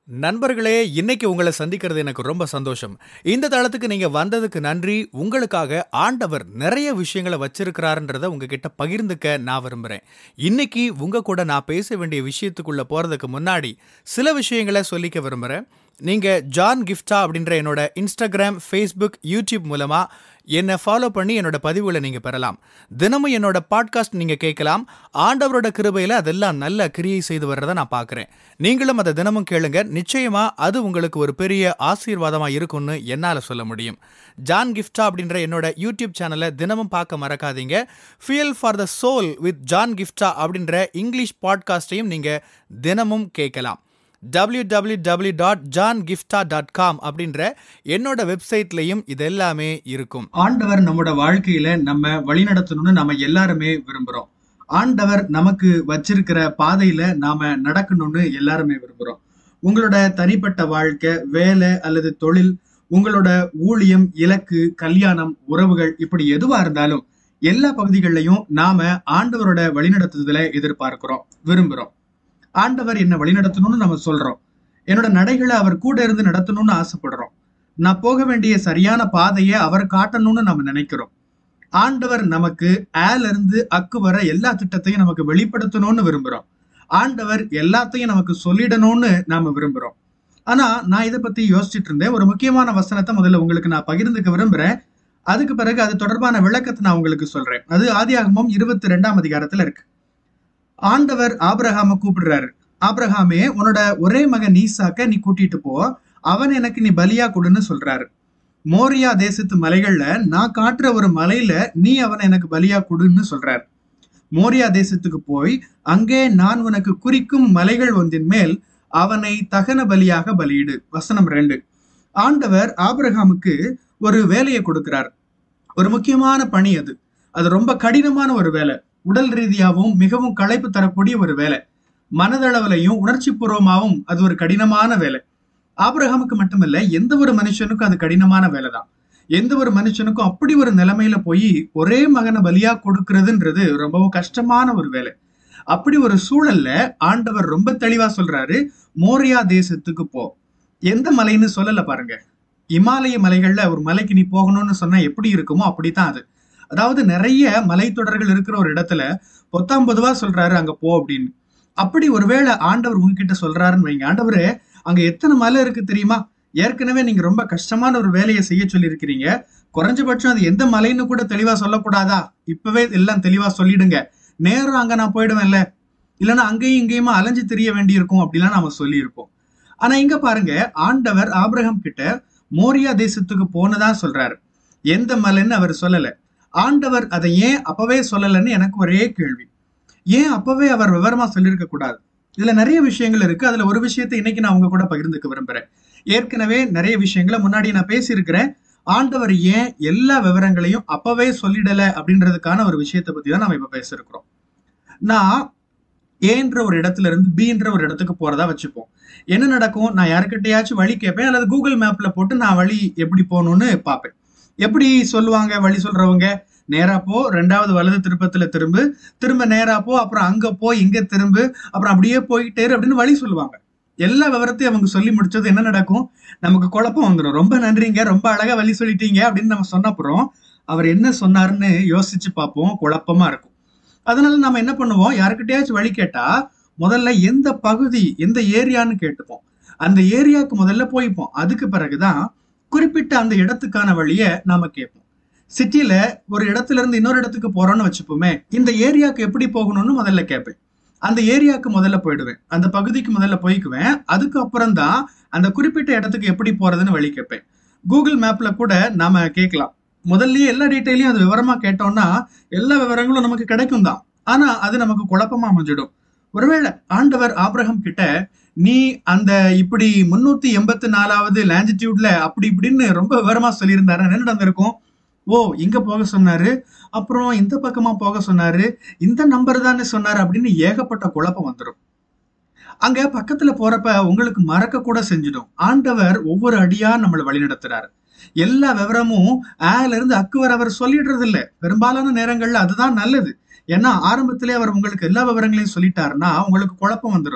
நண்பர்களே இன்னைக்கு உங்களை சந்திக்கிறது எனக்கு ரொம்ப சந்தோஷம் இந்த தளத்துக்கு நீங்க வந்ததுக்கு நன்றி உங்களுக்காக ஆண்டவர் நிறைய விஷயங்களை வச்சிருக்கிறாருன்றத உங்ககிட்ட பகிர்ந்துக்க நான் விரும்புறேன் இன்னைக்கு உங்க கூட நான் பேச வேண்டிய விஷயத்துக்குள்ள போறதுக்கு முன்னாடி சில விஷயங்களை சொல்லிக்க விரும்புறேன் நீங்க ஜான் கிஃப்டா அப்படின்ற என்னோட இன்ஸ்டாகிராம் ஃபேஸ்புக் யூடியூப் மூலமா என்னை ஃபாலோ பண்ணி என்னோட பதிவுகளை நீங்க பெறலாம் தினமும் என்னோட பாட்காஸ்ட் நீங்க கேட்கலாம் ஆண்டவரோட கிருபையில அதெல்லாம் நல்ல கிரியை செய்து வர்றதை நான் பார்க்குறேன் நீங்களும் அதை தினமும் கேளுங்க நிச்சயமா அது உங்களுக்கு ஒரு பெரிய ஆசீர்வாதமா இருக்கும்னு என்னால சொல்ல முடியும் ஜான் கிஃப்டா அப்படின்ற என்னோட யூடியூப் சேனலை தினமும் பார்க்க மறக்காதீங்க fuel for the soul with John Gifta அப்படின்ற இங்கிலீஷ் பாட்காஸ்டையும் நீங்க தினமும் கேட்கலாம் www.johngifta.com dot John Gifta dot com அப்படின்ற என்னோட வெப்சைட்லையும் இது எல்லாமே இருக்கும் ஆண்டவர் நம்மோட வாழ்க்கையில நம்ம வழிநடத்தணும்னு நம்ம எல்லாருமே விரும்புறோம் ஆண்டவர் நமக்கு வச்சிருக்கிற பாதையில நாம நடக்கணும்னு எல்லாருமே விரும்புறோம் உங்களோட தனிப்பட்ட வாழ்க்கை வேலை அல்லது தொழில் உங்களோட ஊழியம் இலக்கு கல்யாணம் உறவுகள் இப்படி எதுவா இருந்தாலும் எல்லா பகுதிகளிலையும் நாம ஆண்டவரோட வழிநடத்துதலை எதிர்பார்க்கிறோம் விரும்புறோம் ஆண்டவர் என்ன வழிநடத்தணும்னு நம்ம சொல்றோம் என்னோட நடைகளை அவர் கூட இருந்து நடத்தணும்னு ஆசைப்படுறோம் நான் போக வேண்டிய சரியான பாதையை அவர் காட்டணும்னு நம்ம நினைக்கிறோம் ஆண்டவர் நமக்கு ஆல இருந்து அக்கு வர எல்லா திட்டத்தையும் நமக்கு வெளிப்படுத்தணும்னு விரும்புறோம் ஆண்டவர் எல்லாத்தையும் நமக்கு சொல்லிடணும்னு நாம விரும்புறோம் ஆனா நான் இதை பத்தி யோசிச்சுட்டு இருந்தேன் ஒரு முக்கியமான வசனத்தை முதல்ல உங்களுக்கு நான் பகிர்ந்துக்க விரும்புறேன் அதுக்கு பிறகு அது தொடர்பான விளக்கத்தை நான் உங்களுக்கு சொல்றேன் அது ஆதியாகமம் இருபத்தி ரெண்டாம் அதிகாரத்துல இருக்கு ஆண்டவர் ஆபிரகாம கூப்பிடுறாரு ஆபிரகாமே உன்னோட ஒரே மகன் ஈசாக்க நீ கூட்டிட்டு போ அவன் எனக்கு நீ பலியா கொடுன்னு சொல்றாரு மோரியா தேசத்து மலைகள்ல நான் காட்டுற ஒரு மலையில நீ அவனை எனக்கு பலியா கொடுன்னு சொல்றாரு மோரியா தேசத்துக்கு போய் அங்கே நான் உனக்கு குறிக்கும் மலைகள் ஒன்றின் மேல் அவனை தகன பலியாக பலியிடு வசனம் ரெண்டு ஆண்டவர் ஆபிரகாமுக்கு ஒரு வேலையை கொடுக்கிறார் ஒரு முக்கியமான பணி அது அது ரொம்ப கடினமான ஒரு வேலை உடல் ரீதியாகவும் மிகவும் களைப்பு தரக்கூடிய ஒரு வேலை மனதளவுலையும் உணர்ச்சி பூர்வமாகவும் அது ஒரு கடினமான வேலை ஆபிரகாமுக்கு மட்டுமல்ல எந்த ஒரு மனுஷனுக்கும் அது கடினமான வேலை தான் எந்த ஒரு மனுஷனுக்கும் அப்படி ஒரு நிலைமையில போய் ஒரே மகனை பலியா கொடுக்கறதுன்றது ரொம்பவும் கஷ்டமான ஒரு வேலை அப்படி ஒரு சூழல்ல ஆண்டவர் ரொம்ப தெளிவா சொல்றாரு மோரியா தேசத்துக்கு போ எந்த மலைன்னு சொல்லல பாருங்க இமாலய மலைகள்ல ஒரு மலைக்கு நீ போகணும்னு சொன்னா எப்படி இருக்குமோ அப்படித்தான் அது அதாவது நிறைய மலைத்தொடர்கள் இருக்கிற ஒரு இடத்துல பொத்தாம் பொதுவா சொல்றாரு அங்க போ அப்படின்னு அப்படி ஒருவேளை ஆண்டவர் உங்ககிட்ட சொல்றாருன்னு வைங்க ஆண்டவரே அங்க எத்தனை மலை இருக்கு தெரியுமா ஏற்கனவே நீங்க ரொம்ப கஷ்டமான ஒரு வேலையை செய்ய சொல்லியிருக்கிறீங்க குறைஞ்சபட்சம் அது எந்த மலைன்னு கூட தெளிவா சொல்லக்கூடாதா இப்பவே எல்லாம் தெளிவா சொல்லிடுங்க நேரம் அங்க நான் போயிடுவேன்ல இல்லைன்னா அங்கேயும் இங்கேயுமா அலைஞ்சு தெரிய வேண்டியிருக்கும் அப்படிலாம் நாம சொல்லியிருப்போம் ஆனா இங்க பாருங்க ஆண்டவர் ஆபிரகம் கிட்ட மோரியா தேசத்துக்கு போனதா சொல்றாரு எந்த மலைன்னு அவர் சொல்லல ஆண்டவர் அதை ஏன் அப்பவே சொல்லலைன்னு எனக்கு ஒரே கேள்வி ஏன் அப்பவே அவர் விவரமா சொல்லியிருக்க கூடாது இதுல நிறைய விஷயங்கள் இருக்கு அதுல ஒரு விஷயத்தை இன்னைக்கு நான் உங்க கூட பகிர்ந்துக்க விரும்புறேன் ஏற்கனவே நிறைய விஷயங்களை முன்னாடி நான் பேசியிருக்கிறேன் ஆண்டவர் ஏன் எல்லா விவரங்களையும் அப்பவே சொல்லிடல அப்படின்றதுக்கான ஒரு விஷயத்தை பத்தி தான் நம்ம இப்ப பேசியிருக்கிறோம் நான் ஏன்ற ஒரு இடத்துல இருந்து பீன்ற ஒரு இடத்துக்கு போறதா வச்சுப்போம் என்ன நடக்கும் நான் யாருக்கிட்டையாச்சும் வழி கேட்பேன் அல்லது கூகுள் மேப்ல போட்டு நான் வழி எப்படி போகணும்னு பார்ப்பேன் எப்படி சொல்லுவாங்க வழி சொல்றவங்க நேரா போ ரெண்டாவது வலது திருப்பத்துல திரும்பு திரும்ப நேரா போ அப்புறம் அங்க போ இங்க திரும்பு அப்புறம் அப்படியே போயிட்டே இரு அப்படின்னு வழி சொல்லுவாங்க எல்லா விவரத்தையும் அவங்க சொல்லி முடிச்சது என்ன நடக்கும் நமக்கு குழப்பம் வந்துடும் ரொம்ப நன்றிங்க ரொம்ப அழகா வழி சொல்லிட்டீங்க அப்படின்னு நம்ம சொன்ன அப்புறம் அவர் என்ன சொன்னாருன்னு யோசிச்சு பார்ப்போம் குழப்பமா இருக்கும் அதனால நம்ம என்ன பண்ணுவோம் யாருக்கிட்டயாச்சும் வழி கேட்டா முதல்ல எந்த பகுதி எந்த ஏரியான்னு கேட்டுப்போம் அந்த ஏரியாவுக்கு முதல்ல போய்ப்போம் அதுக்கு பிறகுதான் குறிப்பிட்ட அந்த இடத்துக்கான வழியை நாம கேட்போம் சிட்டில ஒரு இடத்துல இருந்து இன்னொரு இடத்துக்கு போறோம்னு வச்சுப்போமே இந்த ஏரியாவுக்கு எப்படி போகணும்னு முதல்ல கேட்பேன் அந்த ஏரியாவுக்கு முதல்ல போயிடுவேன் அந்த பகுதிக்கு முதல்ல போய்க்குவேன் அதுக்கப்புறம் தான் அந்த குறிப்பிட்ட இடத்துக்கு எப்படி போறதுன்னு வழி கேட்பேன் கூகுள் மேப்ல கூட நாம கேட்கலாம் முதல்லயே எல்லா டீட்டெயிலையும் அது விவரமா கேட்டோம்னா எல்லா விவரங்களும் நமக்கு கிடைக்கும் தான் ஆனா அது நமக்கு குழப்பமா அமைஞ்சிடும் ஒருவேளை ஆண்டவர் ஆபிரகம் கிட்ட நீ அந்த இப்படி முன்னூத்தி எண்பத்தி நாலாவது லாஞ்சிடியூட்ல அப்படி இப்படின்னு ரொம்ப விவரமா சொல்லியிருந்தாரு என்ன நடந்திருக்கும் ஓ இங்க போக சொன்னாரு அப்புறம் இந்த பக்கமா போக சொன்னாரு இந்த நம்பர் தானே சொன்னாரு அப்படின்னு ஏகப்பட்ட குழப்பம் வந்துடும் அங்க பக்கத்துல போறப்ப உங்களுக்கு மறக்க கூட செஞ்சிடும் ஆண்டவர் ஒவ்வொரு அடியா நம்மளை வழிநடத்துறாரு எல்லா விவரமும் ஆல இருந்து அக்கு வர அவர் சொல்லிடுறது இல்ல பெரும்பாலான நேரங்கள்ல அதுதான் நல்லது ஏன்னா ஆரம்பத்திலே அவர் உங்களுக்கு எல்லா விவரங்களையும் சொல்லிட்டாருன்னா உங்களுக்கு குழப்பம் வந்துடும்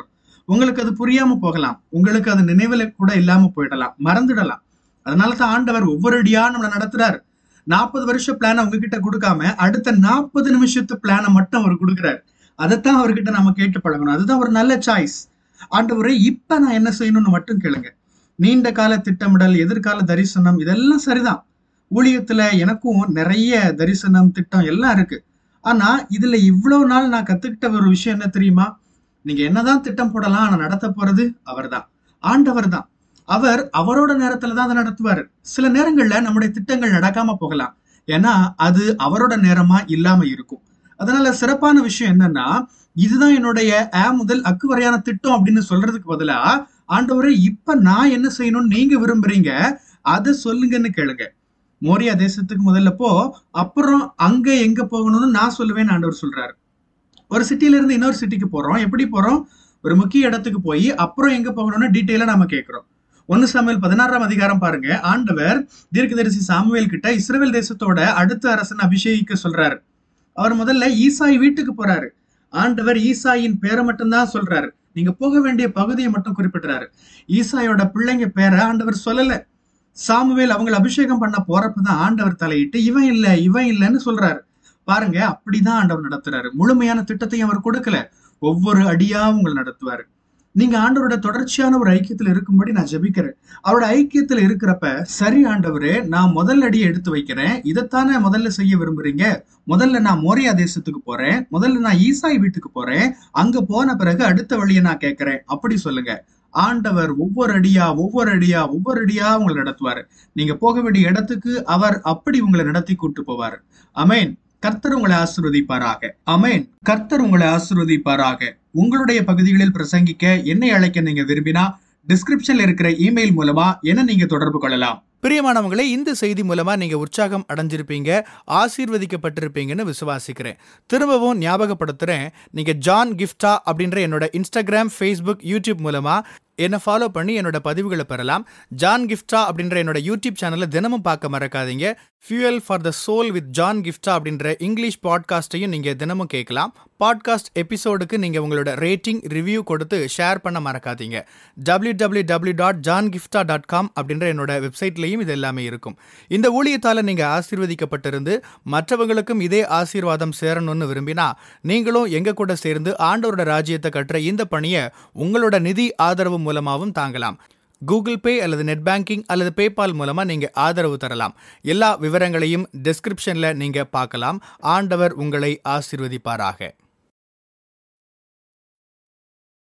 உங்களுக்கு அது புரியாம போகலாம் உங்களுக்கு அது நினைவுல கூட இல்லாம போயிடலாம் மறந்துடலாம் அதனால தான் ஆண்டவர் ஒவ்வொரு அடியா நம்மளை நடத்துறாரு நாற்பது வருஷ பிளான உங்ககிட்ட கொடுக்காம அடுத்த நாற்பது நிமிஷத்து பிளானை மட்டும் அவர் கொடுக்குறாரு அதைத்தான் அவர்கிட்ட நம்ம கேட்டு பழகணும் அதுதான் ஒரு நல்ல சாய்ஸ் ஆண்டவரே இப்ப நான் என்ன செய்யணும்னு மட்டும் கேளுங்க நீண்ட கால திட்டமிடல் எதிர்கால தரிசனம் இதெல்லாம் சரிதான் ஊழியத்துல எனக்கும் நிறைய தரிசனம் திட்டம் எல்லாம் இருக்கு ஆனா இதுல இவ்வளவு நாள் நான் கத்துக்கிட்ட ஒரு விஷயம் என்ன தெரியுமா நீங்க என்னதான் திட்டம் போடலாம் ஆனா நடத்த போறது அவர்தான் ஆண்டவர் தான் அவர் அவரோட நேரத்துல தான் அதை நடத்துவாரு சில நேரங்கள்ல நம்முடைய திட்டங்கள் நடக்காம போகலாம் ஏன்னா அது அவரோட நேரமா இல்லாம இருக்கும் அதனால சிறப்பான விஷயம் என்னன்னா இதுதான் என்னுடைய ஆ முதல் அக்கு வரையான திட்டம் அப்படின்னு சொல்றதுக்கு பதிலா ஆண்டவரே இப்ப நான் என்ன செய்யணும்னு நீங்க விரும்புறீங்க அதை சொல்லுங்கன்னு கேளுங்க மோரியா தேசத்துக்கு முதல்ல போ அப்புறம் அங்க எங்க போகணும்னு நான் சொல்லுவேன்னு ஆண்டவர் சொல்றாரு ஒரு சிட்டில இருந்து இன்னொரு சிட்டிக்கு போறோம் எப்படி போறோம் ஒரு முக்கிய இடத்துக்கு போய் அப்புறம் எங்க போகணும்னு டீட்டெயிலா நம்ம கேட்கிறோம் ஒன்னு சாமுவேல் பதினாறாம் அதிகாரம் பாருங்க ஆண்டவர் தீர்க்கதரிசி சாமுவேல் கிட்ட இஸ்ரேல் தேசத்தோட அடுத்த அரசன் அபிஷேகிக்க சொல்றாரு அவர் முதல்ல ஈசாய் வீட்டுக்கு போறாரு ஆண்டவர் ஈசாயின் பேரை மட்டும்தான் சொல்றாரு நீங்க போக வேண்டிய பகுதியை மட்டும் குறிப்பிடுறாரு ஈசாயோட பிள்ளைங்க பேரை ஆண்டவர் சொல்லல சாமுவேல் அவங்களை அபிஷேகம் பண்ண போறப்பதான் ஆண்டவர் தலையிட்டு இவன் இல்ல இவன் இல்லைன்னு சொல்றாரு பாருங்க அப்படிதான் ஆண்டவர் நடத்துறாரு முழுமையான திட்டத்தையும் அவர் கொடுக்கல ஒவ்வொரு அடியா உங்களை நடத்துவாரு நீங்க ஆண்டவரோட தொடர்ச்சியான ஒரு ஐக்கியத்துல இருக்கும்படி நான் ஜெபிக்கிறேன் அவரோட ஐக்கியத்துல இருக்கிறப்ப சரி ஆண்டவரே நான் முதல் அடியை எடுத்து வைக்கிறேன் இதைத்தானே முதல்ல செய்ய விரும்புறீங்க முதல்ல நான் மோரியா தேசத்துக்கு போறேன் முதல்ல நான் ஈசாய் வீட்டுக்கு போறேன் அங்க போன பிறகு அடுத்த வழியை நான் கேட்கிறேன் அப்படி சொல்லுங்க ஆண்டவர் ஒவ்வொரு அடியா ஒவ்வொரு அடியா ஒவ்வொரு அடியா உங்களை நடத்துவாரு நீங்க போக வேண்டிய இடத்துக்கு அவர் அப்படி உங்களை நடத்தி கூட்டு போவாரு அமேன் கர்த்தர் உங்களை ஆசிர்வதிப்பாராக அமேன் கர்த்தர் உங்களை ஆசிர்வதிப்பாராக உங்களுடைய பகுதிகளில் பிரசங்கிக்க என்னை அழைக்க நீங்க விரும்பினா டிஸ்கிரிப்ஷன்ல இருக்கிற இமெயில் மூலமா என்ன நீங்க தொடர்பு கொள்ளலாம் பிரியமானவங்களே இந்த செய்தி மூலமா நீங்க உற்சாகம் அடைஞ்சிருப்பீங்க ஆசீர்வதிக்கப்பட்டிருப்பீங்கன்னு விசுவாசிக்கிறேன் திரும்பவும் ஞாபகப்படுத்துறேன் நீங்க ஜான் கிஃப்டா அப்படின்ற என்னோட இன்ஸ்டாகிராம் ஃபேஸ்புக் யூடியூப் மூலமா என்னை ஃபாலோ பண்ணி என்னோட பதிவுகளை பெறலாம் ஜான் கிஃப்டா அப்படின்ற என்னோட யூடியூப் சேனலை தினமும் பார்க்க மறக்காதீங்க fuel for the soul with John Gifta அப்படின்ற இங்கிலீஷ் பாட்காஸ்ட்டையும் நீங்கள் தினமும் கேட்கலாம் பாட்காஸ்ட் எபிசோடுக்கு நீங்கள் உங்களோட ரேட்டிங் ரிவ்யூ கொடுத்து ஷேர் பண்ண மறக்காதீங்க W W W dot John Gifta dot com அப்படின்ற என்னோட வெப்சைட்லேயும் இது எல்லாமே இருக்கும் இந்த ஊழியத்தால் நீங்கள் ஆசீர்வதிக்கப்பட்டிருந்து மற்றவங்களுக்கும் இதே ஆசீர்வாதம் சேரணும்னு விரும்பினா நீங்களும் எங்கள் கூட சேர்ந்து ஆண்டவரோட ராஜ்யத்தை கட்டுற இந்த பணியை உங்களோட நிதி ஆதரவு மூலமாகவும் தாங்கலாம் கூகுள் பே அல்லது நெட் பேங்கிங் அல்லது பேபால் மூலமாக நீங்கள் ஆதரவு தரலாம் எல்லா விவரங்களையும் டிஸ்கிரிப்ஷனில் நீங்கள் பார்க்கலாம் ஆண்டவர் உங்களை ஆசீர்வதிப்பாராக